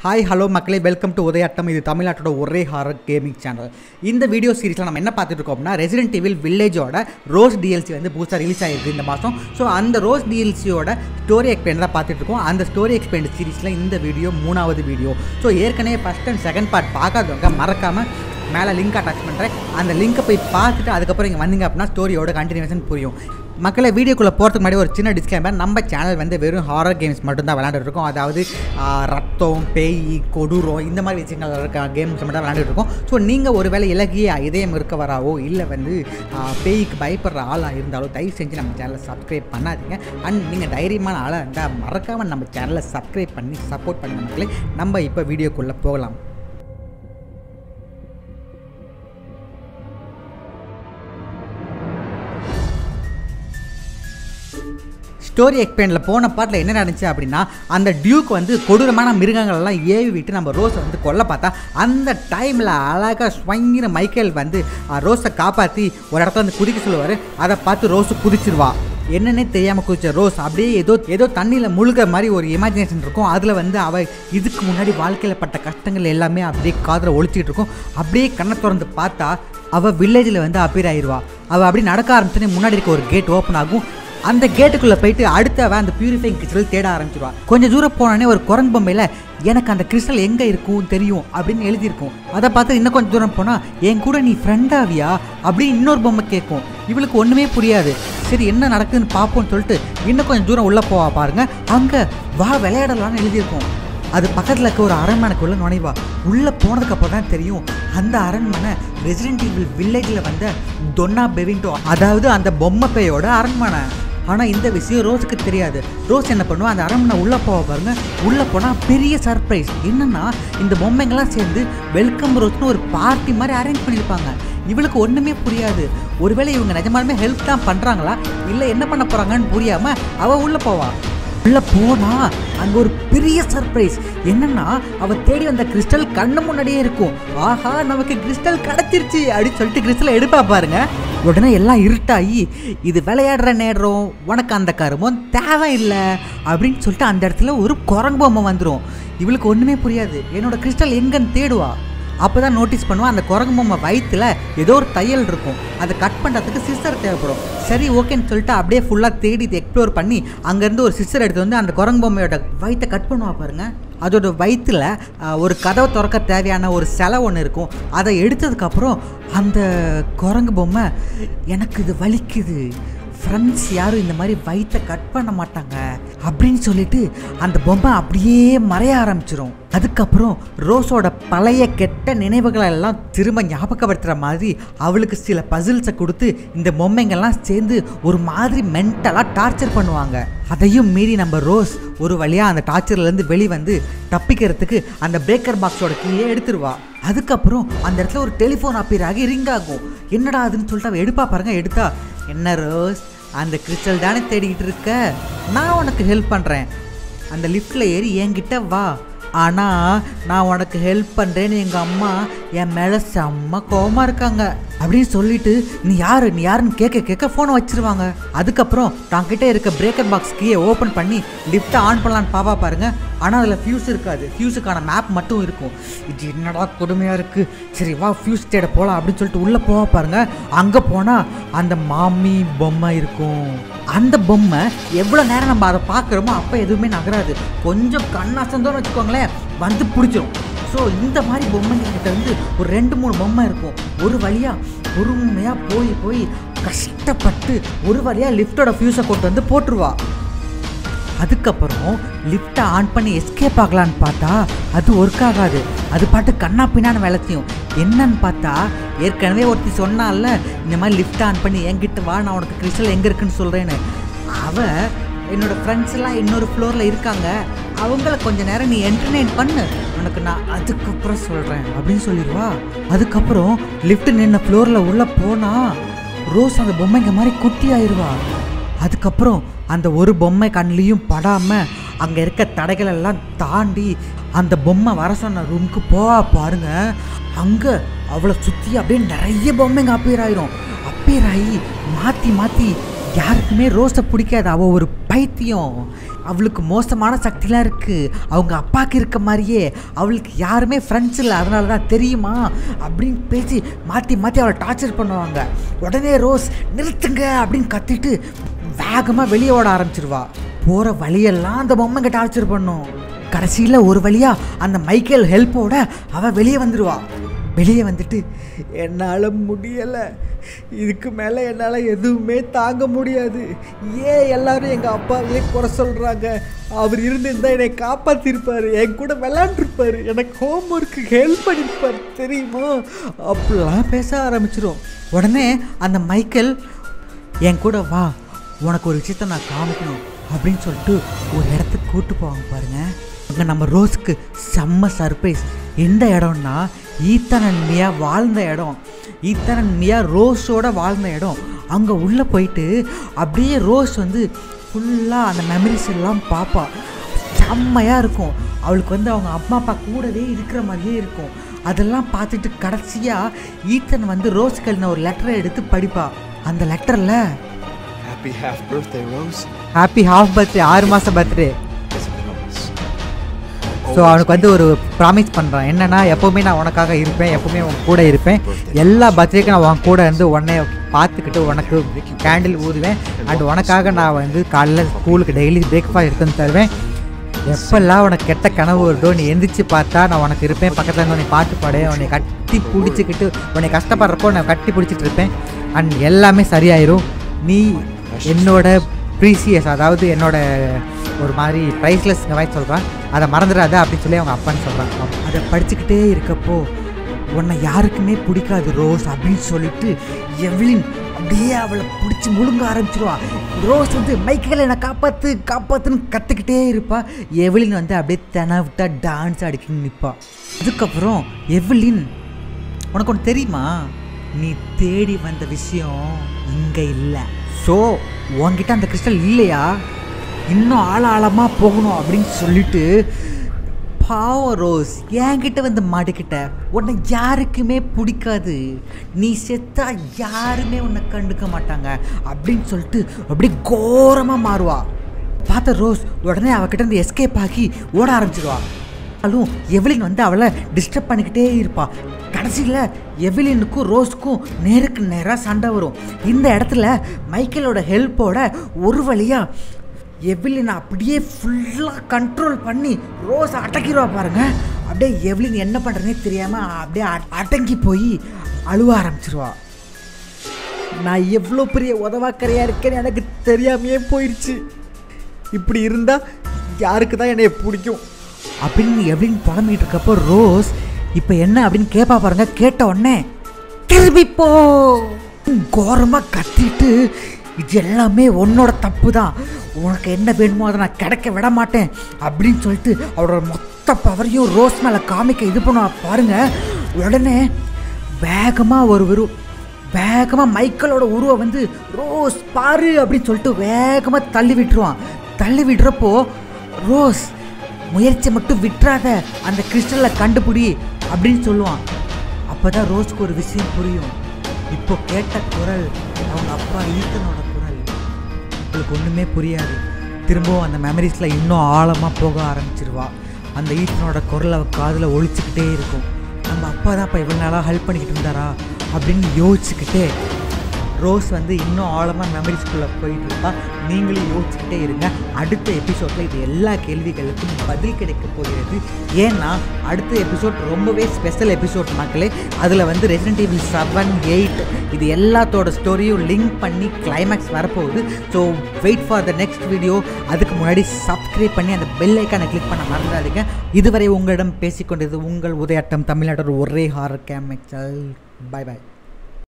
Hi hello மக்களே welcome to உதயாட்டம் இது தமிழ்நாட்டோட ஒரே ஹாரர் கேமிங் சேனல் இந்த வீடியோ சீரிஸில் நம்ம என்ன பார்த்துட்டு இருக்கோம் அப்படின்னா ரெசிடென்ட் டிவில் வில்லேஜோட ரோஸ் டிஎல்சி வந்து புதுசாக ரிலீஸ் ஆகிருக்கு இந்த மாதம் ஸோ அந்த ரோஸ் டிஎல்சியோட ஸ்டோரி எக்ஸ்பிளைன் தான் பார்த்துட்டு இருக்கோம் அந்த ஸ்டோரி எக்ஸ்பிளைன் சீரிஸில் இந்த வீடியோ மூணாவது வீடியோ ஸோ ஏற்கனவே ஃபஸ்ட் அண்ட் செகண்ட் பார்ட் பார்க்காதவங்க மறக்காமல் மேலே லிங்க் அட்டாச் பண்ணுறேன் அந்த லிங்க்கை போய் பார்த்துட்டு அதுக்கப்புறம் இங்கே வந்தீங்க அப்படின்னா ஸ்டோரியோட கண்டினியூஷன் புரியும் மக்களை வீடியோக்குள்ளே போகிறதுக்கு முன்னாடி ஒரு சின்ன டிஸ்கிளைமர் நம்ம சேனல் வந்து வெறும் ஹாரர் கேம்ஸ் மட்டும்தான் விளையாண்டுட்டு இருக்கோம் அதாவது ஆ, ரத்தம் பேய் கொடூரம் இந்த மாதிரி விஷயங்கள் இருக்க கேம்ஸ் மட்டும் தான் விளையாண்டுட்டு இருக்கோம் ஸோ நீங்கள் ஒருவேளை இலகிய இதயம் இருக்கவராவோ இல்லை வந்து ஆ, பேய்க்கு பயப்படுற ஆளாக இருந்தாலோ தயவு செஞ்சு நம்ம சேனலை சப்ஸ்கிரைப் பண்ணாதீங்க அண்ட் நீங்கள் தைரியமான ஆளாக இருந்தால் மறக்காமல் நம்ம சேனலை சப்ஸ்கிரைப் பண்ணி சப்போர்ட் பண்ணுங்க மக்களே நம்ம இப்போ வீடியோக்குள்ளே போகலாம் ஸ்டோரி எக்ஸ்பிளைனில் போன பாட்டில் என்ன நடந்துச்சு அப்படின்னா அந்த டியூக் வந்து கொடூரமான மிருகங்கள் எல்லாம் ஏவி விட்டு நம்ம ரோஸை வந்து கொல்ல பார்த்தா அந்த டைமில் அழகாக ஸ்வங்கிற மைக்கேல் வந்து அஹ், ரோஸை காப்பாற்றி ஒரு இடத்துல வந்து குதிக்க சொல்லுவார் அதை பார்த்து ரோஸு குதிச்சிருவா என்னன்னே தெரியாமல் குதிச்ச ரோஸ் அப்படியே ஏதோ ஏதோ தண்ணியில் முழுகிற மாதிரி ஒரு இமேஜினேஷன் இருக்கும் அதில் வந்து அவள் இதுக்கு முன்னாடி வாழ்க்கையில் பட்ட கஷ்டங்கள் எல்லாமே அப்படியே காதில் ஒழிச்சிக்கிட்டு இருக்கும் அப்படியே கண்ணை திறந்து பார்த்தா அவள் வில்லேஜில் வந்து அப்பீர் ஆயிடுவா அவள் அப்படி நடக்க ஆரம்பிச்சோன்னே முன்னாடி இருக்க ஒரு கேட் ஓப்பன் ஆகும் அந்த கேட்டுக்குள்ளே போயிட்டு அடுத்தவன் அந்த பியூரிஃபைங் கிறிஸ்டல் தேட ஆரம்பிச்சிருவா கொஞ்சம் தூரம் போனோடனே ஒரு குரங்கு பொம்மையில் எனக்கு அந்த கிறிஸ்டல் எங்கே இருக்கும் தெரியும் அப்படின்னு எழுதியிருக்கும் அதை பார்த்து இன்னும் கொஞ்சம் தூரம் போனால் என் கூட நீ ஃப்ரெண்டாவியா அப்படின்னு இன்னொரு பொம்மை கேட்கும் இவளுக்கு ஒன்றுமே புரியாது சரி என்ன நடக்குதுன்னு பார்ப்போம்னு சொல்லிட்டு இன்னும் கொஞ்சம் தூரம் உள்ளே போவா பாருங்க அங்கே வா விளையாடலாம்னு எழுதியிருக்கும் அது பக்கத்தில் இருக்க ஒரு அரண்மனைக்குள்ள நுழைவா உள்ளே போனதுக்கப்புறம் தான் தெரியும் அந்த அரண்மனை ரெசிடென்ட் ஈவில் வில்லேஜில் வந்த தொன்னா பெவிண்டோ அதாவது அந்த பொம்மை பேயோட அரண்மனை ஆனால் இந்த விஷயம் ரோஸுக்கு தெரியாது ரோஸ் என்ன பண்ணுவா அந்த அரண்மனை உள்ளே போக பாருங்க உள்ளே போனால் பெரிய சர்ப்ரைஸ் என்னன்னா இந்த பொம்மைங்கெல்லாம் சேர்ந்து வெல்கம் ரோஸ்னு ஒரு பார்ட்டி மாதிரி அரேஞ்ச் பண்ணியிருப்பாங்க இவளுக்கு ஒன்றுமே புரியாது ஒருவேளை இவங்க நிஜமாலுமே ஹெல்ப் தான் பண்ணுறாங்களா இல்லை என்ன பண்ண போகிறாங்கன்னு புரியாமல் அவள் உள்ளே போவா உள்ள போனா அங்க ஒரு பெரிய சர்ப்ரைஸ் என்னன்னா அவ தேடி வந்த கிறிஸ்டல் கண்ணு முன்னாடியே இருக்கும் ஆஹா நமக்கு கிறிஸ்டல் கிடைச்சிருச்சு அப்படின்னு சொல்லிட்டு கிறிஸ்டல் எடுப்பா பாருங்க உடனே எல்லாம் இருட்டாகி இது விளையாடுற நேரம் உனக்கு அந்த கருமம் தேவையில்லை அப்படின்னு சொல்லிட்டு அந்த இடத்துல ஒரு குரங்கு பொம்மை வந்துடும் இவளுக்கு ஒன்றுமே புரியாது என்னோட கிறிஸ்டல் எங்கன்னு தேடுவா அப்போ தான் நோட்டீஸ் பண்ணுவோம் அந்த குரங்கு பொம்மை வயிற்றுல ஏதோ ஒரு தையல் இருக்கும் அதை கட் பண்ணுறதுக்கு சிஸ்டர் தேவைப்படும் சரி ஓகேன்னு சொல்லிட்டு அப்படியே ஃபுல்லாக தேடி எக்ஸ்ப்ளோர் பண்ணி அங்கேருந்து ஒரு சிஸ்டர் எடுத்து வந்து அந்த குரங்கு பொம்மையோட வயிற்றை கட் பண்ணுவா பாருங்க அதோட வயிற்றில் ஒரு கதவை திறக்க தேவையான ஒரு சிலை ஒன்று இருக்கும் அதை எடுத்ததுக்கப்புறம் அந்த குரங்கு பொம்மை எனக்கு இது வலிக்குது ஃப்ரெண்ட்ஸ் யாரும் இந்த மாதிரி வயிற்றை கட் பண்ண மாட்டாங்க அப்படின்னு சொல்லிட்டு அந்த பொம்மை அப்படியே மறைய ஆரம்பிச்சிரும் அதுக்கப்புறம் ரோஸோட பழைய கெட்ட நினைவுகளை எல்லாம் திரும்ப ஞாபகப்படுத்துகிற மாதிரி அவளுக்கு சில பசில்ஸை கொடுத்து இந்த பொம்மைங்கள்லாம் சேர்ந்து ஒரு மாதிரி மென்டலாக டார்ச்சர் பண்ணுவாங்க அதையும் மீறி நம்ம ரோஸ் ஒரு வழியாக அந்த டார்ச்சர்லேருந்து வெளிவந்து தப்பிக்கிறதுக்கு அந்த பிரேக்கர் பாக்ஸோட கீழே எடுத்துருவா அதுக்கப்புறம் அந்த இடத்துல ஒரு டெலிஃபோன் அப்பீர் ஆகி ரிங் ஆகும் என்னடா அதுன்னு சொல்லிட்டு அவள் எடுப்பா பாருங்க எடுத்தா என்ன ரோஸ் அந்த கிறிஸ்டல் தானே தேடிக்கிட்டு இருக்க நான் உனக்கு ஹெல்ப் பண்ணுறேன் அந்த லிஃப்ட்டில் ஏறி என்கிட்ட வா ஆனால் நான் உனக்கு ஹெல்ப் பண்ணுறேன்னு எங்கள் அம்மா என் மேலே செம்ம கோவமாக இருக்காங்க அப்படின்னு சொல்லிட்டு நீ யாரு நீ யாருன்னு கேட்க கேட்க ஃபோனை வச்சிருவாங்க அதுக்கப்புறம் தாங்கிட்ட இருக்க பிரேக்கர் பாக்ஸ் கீயை ஓப்பன் பண்ணி லிஃப்ட்டை ஆன் பண்ணலான்னு பாப்பா பாருங்க ஆனால் அதில் ஃபியூஸ் இருக்காது ஃபியூஸுக்கான மேப் மட்டும் இருக்கும் இது என்னடா கொடுமையாக இருக்குது சரி வா ஃபியூஸ் தேட போகலாம் அப்படின்னு சொல்லிட்டு உள்ளே போக பாருங்க அங்கே போனால் அந்த மாமி பொம்மை இருக்கும் அந்த பொம்மை எவ்வளோ நேரம் நம்ம அதை பார்க்குறோமோ அப்போ எதுவுமே நகராது கொஞ்சம் கண்ணாசந்தோன்னு வச்சுக்கோங்களேன் வந்து பிடிச்சிரும் ஸோ இந்த மாதிரி பொம்மைங்க கிட்ட வந்து ஒரு ரெண்டு மூணு பொம்மை இருக்கும் ஒரு வழியாக பொறுமையாக போய் போய் கஷ்டப்பட்டு ஒரு வழியாக லிஃப்ட்டோட ஃபியூஸை கொண்டு வந்து போட்டுருவா அதுக்கப்புறம் லிஃப்ட்டை ஆன் பண்ணி எஸ்கேப் ஆகலான்னு பார்த்தா அது ஒர்க் ஆகாது அது பாட்டு கண்ணா பின்னான்னு வேலை செய்யும் என்னன்னு பார்த்தா ஏற்கனவே ஒருத்தி சொன்னால இந்த மாதிரி லிஃப்ட் ஆன் பண்ணி என்கிட்ட வா நான் உனக்கு கிறிஸ்டல் எங்கே இருக்குன்னு சொல்கிறேன்னு அவ என்னோட ஃப்ரெண்ட்ஸ் எல்லாம் இன்னொரு ஃப்ளோரில் இருக்காங்க அவங்கள கொஞ்ச நேரம் நீ என்டர்டெயின் பண்ணு உனக்கு நான் அதுக்கப்புறம் சொல்கிறேன் அப்படின்னு சொல்லிடுவா அதுக்கப்புறம் லிஃப்ட் நின்ன ஃப்ளோரில் உள்ளே போனா ரோஸ் அந்த பொம்மைங்க மாதிரி குட்டி ஆயிடுவா அதுக்கப்புறம் அந்த ஒரு பொம்மை கண்ணிலையும் படாமல் அங்கே இருக்க தடைகள் எல்லாம் தாண்டி அந்த பொம்மை வர சொன்ன ரூமுக்கு போவா பாருங்க அங்கே அவளை சுற்றி அப்படியே நிறைய பொம்மைங்க அப்பேர் ஆயிரும் அப்பேர் ஆகி மாற்றி மாற்றி யாருக்குமே ரோஸை பிடிக்காது அவள் ஒரு பைத்தியம் அவளுக்கு மோசமான சக்திலாம் இருக்குது அவங்க அப்பாவுக்கு இருக்க மாதிரியே அவளுக்கு யாருமே ஃப்ரெண்ட்ஸ் இல்லை அதனால தான் தெரியுமா அப்படின்னு பேசி மாற்றி மாற்றி அவளை டார்ச்சர் பண்ணுவாங்க உடனே ரோஸ் நிறுத்துங்க அப்படின்னு கத்திட்டு வேகமாக வெளியே ஓட ஆரம்பிச்சிருவா போகிற வழியெல்லாம் அந்த பொம்மைங்க டார்ச்சர் பண்ணும் கடைசியில் ஒரு வழியாக அந்த மைக்கேல் ஹெல்ப்போட அவள் வெளியே வந்துடுவா வெளியே வந்துட்டு என்னால் முடியலை இதுக்கு மேலே என்னால் எதுவுமே தாங்க முடியாது ஏன் எல்லாரும் எங்கள் அப்பாவே குறை சொல்கிறாங்க அவர் இருந்திருந்தா என்னை காப்பாற்றிருப்பார் என் கூட விளாண்டுருப்பார் எனக்கு ஹோம் ஒர்க்கு ஹெல்ப் பண்ணியிருப்பார் தெரியுமா அப்படிலாம் பேச ஆரம்பிச்சிரும் உடனே அந்த மைக்கேல் என் கூட வா உனக்கு ஒரு விஷயத்த நான் காமிக்கணும் அப்படின்னு சொல்லிட்டு ஒரு இடத்துக்கு கூட்டு போவாங்க பாருங்க அங்கே நம்ம ரோஸ்க்கு செம்ம சர்ப்ரைஸ் எந்த இடம்னா ஈத்தன் அண்ட் மியா வாழ்ந்த இடம் ஈத்தன் அண்ட் மியா ரோஸோட வாழ்ந்த இடம் அங்கே உள்ளே போயிட்டு அப்படியே ரோஸ் வந்து ஃபுல்லாக அந்த மெமரிஸ் எல்லாம் பார்ப்பா செம்மையாக இருக்கும் அவளுக்கு வந்து அவங்க அம்மா அப்பா கூடவே இருக்கிற மாதிரியே இருக்கும் அதெல்லாம் பார்த்துட்டு கடைசியாக ஈத்தன் வந்து ரோஸ் கல்ன ஒரு லெட்டரை எடுத்து படிப்பா அந்த லெட்டரில் Happy half birthday, Rose. Happy half birthday ஆறு மாதம் birthday As a promise. So அவனுக்கு வந்து ஒரு ப்ராமிஸ் பண்ணுறான் என்னன்னா எப்போவுமே நான் உனக்காக இருப்பேன் எப்போவுமே உன் கூட இருப்பேன் எல்லா பர்த்டேக்கும் நான் உன் கூட இருந்து உன்னை பார்த்துக்கிட்டு உனக்கு கேண்டில் ஊதுவேன் அண்ட் உனக்காக நான் வந்து காலைல ஸ்கூலுக்கு டெய்லி பிரேக்ஃபாஸ்ட் எடுத்து வந்து தருவேன் எப்பெல்லாம் உனக்கு கெட்ட கனவு வருதோ நீ எந்திரிச்சு பார்த்தா நான் உனக்கு இருப்பேன் பக்கத்தில் இருந்து உன்னை பாட்டு பாடுவேன் உன்னை கட்டி பிடிச்சிக்கிட்டு உன்னை கஷ்டப்படுறப்போ நான் கட்டி பிடிச்சிட்டு இருப்பேன் அண்ட் எல்லாமே சரியாயிரும் நீ என்னோட ப்ரீசியஸ் அதாவது என்னோட ஒரு மாதிரி ப்ரைஸ்லெஸ் இந்த மாதிரி சொல்கிறான் அதை மறந்துடாத அப்படின்னு சொல்லி அவங்க அப்பான்னு சொல்கிறான் அதை படிச்சுக்கிட்டே இருக்கப்போ உன்னை யாருக்குமே பிடிக்காது ரோஸ் அப்படின்னு சொல்லிட்டு எவ்லின் அப்படியே அவளை பிடிச்சி முழுங்க ஆரம்பிச்சிருவா ரோஸ் வந்து மைக்கேல் என்னை காப்பாற்று காப்பாற்றுன்னு கற்றுக்கிட்டே இருப்பா எவ்லின் வந்து அப்படியே தென விட்டா டான்ஸ் அடிக்கணும்னு நிற்பா அதுக்கப்புறம் எவ்லின் உனக்கு ஒன்று தெரியுமா நீ தேடி வந்த விஷயம் இங்கே இல்லை ஸோ உன்கிட்ட அந்த கிறிஸ்டல் இல்லையா இன்னும் ஆழ ஆழமாக போகணும் அப்படின்னு சொல்லிட்டு பாவம் ரோஸ் என்கிட்ட வந்து மாட்டிக்கிட்ட உன்னை யாருக்குமே பிடிக்காது நீ செத்தா யாருமே உன்னை கண்டுக்க மாட்டாங்க அப்படின்னு சொல்லிட்டு அப்படியே கோரமாக மாறுவா பார்த்த ரோஸ் உடனே அவகிட்ட இருந்து எஸ்கேப் ஆகி ஓட ஆரம்பிச்சிடுவா ஆனாலும் எவலின் வந்து அவளை டிஸ்டர்ப் பண்ணிக்கிட்டே இருப்பா கடைசியில் எவலினுக்கும் ரோஸ்க்கும் நேருக்கு நேராக சண்டை வரும் இந்த இடத்துல மைக்கேலோட ஹெல்ப்போட ஒரு வழியாக எவ்லின் அப்படியே ஃபுல்லாக கண்ட்ரோல் பண்ணி ரோஸ் அடக்கிடுவா பாருங்க அப்படியே எவ்லின் என்ன பண்ணுறதுனே தெரியாமல் அப்படியே அ- அடங்கி போய் அழுவ ஆரம்பிச்சிருவா நான் எவ்வளோ பெரிய உதவாக்கரையாக இருக்கேன்னு எனக்கு தெரியாமையே போயிடுச்சு இப்படி இருந்தால் யாருக்கு தான் என்னைய பிடிக்கும் அப்படின்னு எப்படின்னு புலம்பிட்டு இருக்கப்போ ரோஸ் இப்போ என்ன அப்படின்னு கேட்பா பாருங்க கேட்ட உடனே திரும்பி போ கோரமாக கத்திட்டு இது எல்லாமே உன்னோட தப்பு தான் உனக்கு என்ன வேணுமோ அதை நான் கிடைக்க விட மாட்டேன் அப்படின்னு சொல்லிட்டு அவரோட மொத்த பவரையும் ரோஸ் மேலே காமிக்க இது பண்ணுவா பாருங்க உடனே வேகமாக ஒரு வெறும் வேகமாக மைக்கேலோட உருவம் வந்து ரோஸ் பாரு அப்படின்னு சொல்லிட்டு வேகமாக தள்ளி விட்டுருவான் தள்ளி விடுறப்போ ரோஸ் முயற்சி மட்டும் விட்டுறாத அந்த கிறிஸ்டலை கண்டுபிடி அப்படின்னு சொல்லுவான் அப்போ தான் ரோஸ்க்கு ஒரு விஷயம் புரியும் இப்போ கேட்ட குரல் அவங்க அப்பா ஈத்தனோட குரல் அவளுக்கு ஒன்றுமே புரியாது திரும்பவும் அந்த மெமரிஸில் இன்னும் ஆழமாக போக ஆரம்பிச்சிருவா அந்த ஈத்தனோட குரல் அவள் காதில் ஒழிச்சுக்கிட்டே இருக்கும் நம்ம அப்பா தான் இப்போ இவ்வளோ நாளாக ஹெல்ப் பண்ணிக்கிட்டு இருந்தாரா அப்படின்னு யோசிச்சுக்கிட்டே ரோஸ் வந்து இன்னும் ஆழமாக மெமரிஸ்குள்ளே போயிட்டு இருப்பா நீங்களும் யோசிச்சுக்கிட்டே இருங்க அடுத்த எபிசோடில் இது எல்லா கேள்விகளுக்கும் பதில் கிடைக்க போகிறது ஏன்னா அடுத்த எபிசோட் ரொம்பவே ஸ்பெஷல் எபிசோட் மக்களே அதில் வந்து ரெசிடென்ட் ஈவில் செவன் எயிட் இது எல்லாத்தோட ஸ்டோரியும் லிங்க் பண்ணி கிளைமேக்ஸ் வரப்போகுது so wait for the next video அதுக்கு முன்னாடி சப்ஸ்கிரைப் பண்ணி அந்த பெல் ஐக்கானை கிளிக் பண்ண மறந்துடாதீங்க இதுவரை உங்களிடம் பேசிக்கொண்டது உங்கள் உதயாட்டம் தமிழ்நாட்டோட ஒரே ஹாரர் கேமேக்சல் பை பாய்